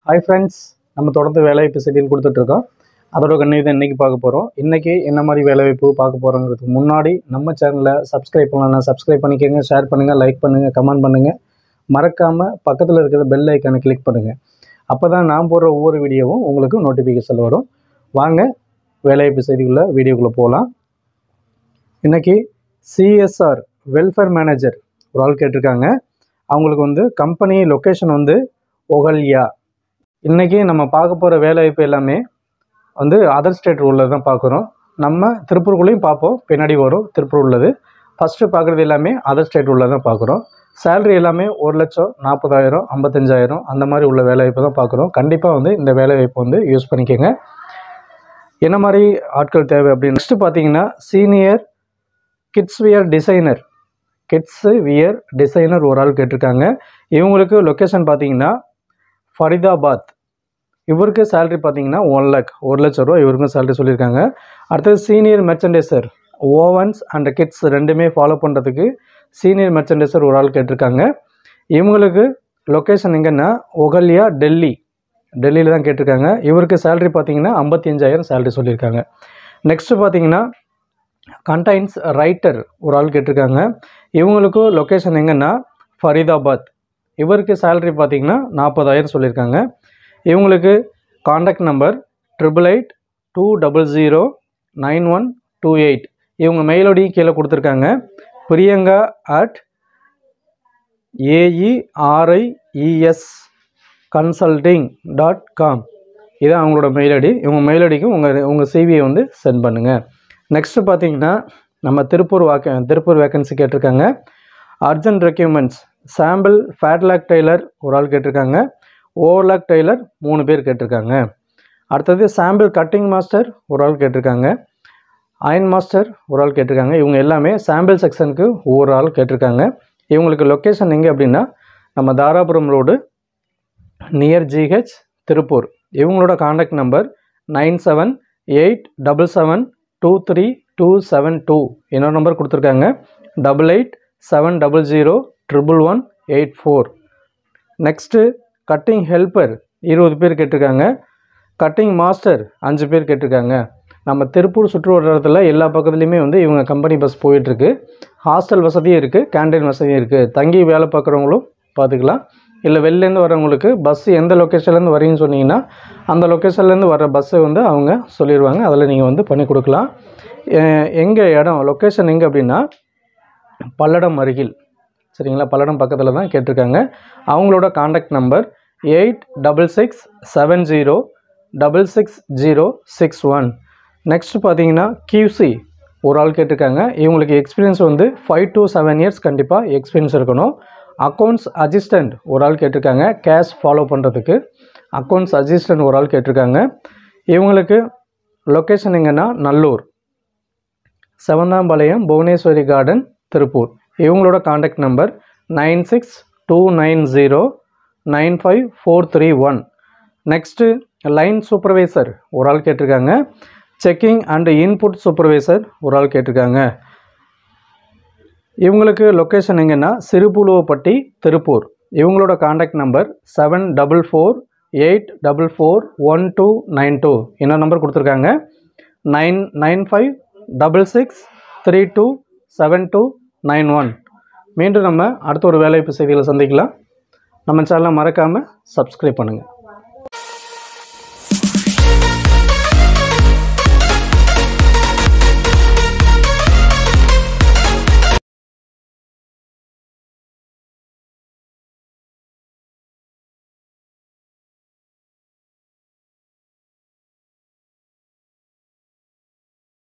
hi friends நம்ம தொடர்ந்து வேலைவாய்ப்பு செய்தியில் கொடுத்துட்ருக்கோம் அதோட கண்ணி தான் இன்றைக்கி பார்க்க போகிறோம் இன்றைக்கி என்ன மாதிரி வேலைவாய்ப்பு பார்க்க போகிறோங்கிறதுக்கு முன்னாடி நம்ம சேனலை சப்ஸ்கிரைப் பண்ணலாம் சப்ஸ்கிரைப் பண்ணிக்கோங்க ஷேர் பண்ணுங்கள் லைக் பண்ணுங்கள் கமெண்ட் பண்ணுங்கள் மறக்காமல் பக்கத்தில் இருக்கிற பெல் ஐக்கானை கிளிக் பண்ணுங்கள் அப்போ தான் நான் போடுற ஒவ்வொரு வீடியோவும் உங்களுக்கு நோட்டிஃபிகேஷன் வரும் வாங்க வேலைவாய்ப்பு செய்திக்குள்ளே வீடியோக்குள்ளே போகலாம் இன்றைக்கி சிஎஸ்ஆர் வெல்ஃபேர் மேனேஜர் ஒரு ஆள் கேட்டிருக்காங்க அவங்களுக்கு வந்து கம்பெனி லொக்கேஷன் வந்து ஒகல்யா இன்றைக்கி நம்ம பார்க்க போகிற வேலைவாய்ப்பு எல்லாமே வந்து அதர் ஸ்டேட் உள்ளது தான் பார்க்குறோம் நம்ம திருப்பூருக்குள்ளேயும் பார்ப்போம் பின்னாடி வரும் திருப்பூர் உள்ளது ஃபஸ்ட்டு பார்க்குறது எல்லாமே அதர் ஸ்டேட் உள்ளது தான் பார்க்குறோம் சேலரி எல்லாமே ஒரு லட்சம் நாற்பதாயிரம் ஐம்பத்தஞ்சாயிரம் அந்த மாதிரி உள்ள வேலைவாய்ப்பு தான் பார்க்குறோம் கண்டிப்பாக வந்து இந்த வேலைவாய்ப்பு வந்து யூஸ் பண்ணிக்கோங்க என்ன மாதிரி ஆட்கள் தேவை அப்படின்னு நெக்ஸ்ட்டு பார்த்தீங்கன்னா senior kids wear designer kids wear designer ஒரு ஆள் கேட்டிருக்காங்க இவங்களுக்கு லொக்கேஷன் பார்த்தீங்கன்னா ஃபரிதாபாத் இவருக்கு சேலரி பார்த்தீங்கன்னா ஒன் லேக் ஒரு லட்ச ரூபா இவருக்கும் சேலரி சொல்லியிருக்காங்க அடுத்தது senior merchandiser wovens and kids ரெண்டுமே ஃபாலோ பண்ணுறதுக்கு சீனியர் மெர்ச்சன்டைசர் ஒரு ஆள் கேட்டிருக்காங்க இவங்களுக்கு லொக்கேஷன் எங்கன்னா ஒகல்யா டெல்லி டெல்லியில் தான் கேட்டிருக்காங்க இவருக்கு சேலரி பார்த்தீங்கன்னா ஐம்பத்தி அஞ்சாயிரம் சேலரி சொல்லியிருக்காங்க நெக்ஸ்ட்டு பார்த்தீங்கன்னா கண்டைன்ஸ் ரைட்டர் ஒரு ஆள் கேட்டிருக்காங்க இவங்களுக்கும் லொக்கேஷன் எங்கன்னா ஃபரிதாபாத் இவருக்கு சேலரி பார்த்தீங்கன்னா நாற்பதாயிரம் சொல்லியிருக்காங்க இவங்களுக்கு contact number triple eight two double zero nine one two eight இவங்க மெயிலோடையும் கீழே கொடுத்துருக்காங்க Priyanka at A E R I E S consulting dot com இதான் அவங்களோட மெயில் ஐடி இவங்க மெயில் ஐடிக்கு உங்கள் உங்கள் சிவியை வந்து சென்ட் பண்ணுங்கள் நெக்ஸ்ட்டு பார்த்தீங்கன்னா நம்ம திருப்பூர் வாக்க திருப்பூர் வேக்கன்சி கேட்டிருக்காங்க urgent requirements sample flatlock tailor ஒரு ஆள் கேட்டிருக்காங்க ஓவர்லாக் டெய்லர் மூணு பேர் கேட்டிருக்காங்க அடுத்தது சாம்பிள் கட்டிங் மாஸ்டர் ஒரு ஆள் கேட்டிருக்காங்க அயன் மாஸ்டர் ஒரு ஆள் கேட்டிருக்காங்க இவங்க எல்லாமே சாம்பிள் செக்ஷனுக்கு ஒவ்வொரு ஆள் கேட்டிருக்காங்க இவங்களுக்கு லொக்கேஷன் எங்கே அப்படின்னா நம்ம Dharapuram road near G H Tiruppur இவங்களோட contact number nine seven eight double seven two three two seven two இன்னொரு நம்பர் கொடுத்துருக்காங்க double eight seven double zero triple one eight four next cutting helper இருபது பேர் கேட்டிருக்காங்க கட்டிங் மாஸ்டர் அஞ்சு பேர் கேட்டிருக்காங்க நம்ம திருப்பூர் சுற்று வட்டாரத்தில் எல்லா பக்கத்துலேயுமே வந்து இவங்க கம்பெனி பஸ் போயிட்டுருக்கு ஹாஸ்டல் வசதியும் இருக்குது கேண்டீன் வசதியும் இருக்குது தங்கி வேலை பார்க்குறவங்களும் பார்த்துக்கலாம் இல்லை வெளிலேருந்து வரவங்களுக்கு பஸ் எந்த லொக்கேஷன்லேருந்து வரீங்கன்னு சொன்னீங்கன்னா அந்த லொக்கேஷன்லேருந்து வர பஸ்ஸை வந்து அவங்க சொல்லிடுவாங்க அதில் நீங்கள் வந்து பண்ணி கொடுக்கலாம் எங்கே இடம் லொக்கேஷன் எங்கே அப்படின்னா பல்லடம் அருகில் சரிங்களா பல்லடம் பக்கத்தில் தான் கேட்டிருக்காங்க அவங்களோட contact number eight double six seven zero double six zero six one next பார்த்தீங்கன்னா கியூசி ஒரு ஆள் கேட்டிருக்காங்க இவங்களுக்கு எக்ஸ்பீரியன்ஸ் வந்து ஃபைவ் டு செவன் இயர்ஸ் கண்டிப்பாக எக்ஸ்பீரியன்ஸ் இருக்கணும் அக்கௌண்ட்ஸ் அசிஸ்டண்ட் ஒரு ஆள் கேட்டிருக்காங்க கேஷ் ஃபாலோ பண்ணுறதுக்கு அக்கௌண்ட்ஸ் அசிஸ்டண்ட் ஒரு ஆள் கேட்டிருக்காங்க இவங்களுக்கு லொக்கேஷன் எங்கன்னா நல்லூர் செவந்தாம்பாளையம் புவனேஸ்வரி கார்டன் திருப்பூர் இவங்களோட contact number nine six two nine zero nine five four three one next line supervisor ஒரு ஆள் கேட்டிருக்காங்க செக்கிங் அண்ட் இன்புட் சூப்பர்வைசர் ஒரு ஆள் கேட்டிருக்காங்க இவங்களுக்கு லொக்கேஷன் எங்கன்னா சிறுபுலுவப்பட்டி திருப்பூர் இவங்களோட contact number seven double four eight double four one two nine two இன்னொரு நம்பர் கொடுத்துருக்காங்க nine nine five double six three two seven two nine one மீண்டும் நம்ம அடுத்த ஒரு வேலைவாய்ப்பு செய்திகளை சந்திக்கலாம் நம்ம சேனலை மறக்காமல் சப்ஸ்கிரைப் பண்ணுங்கள்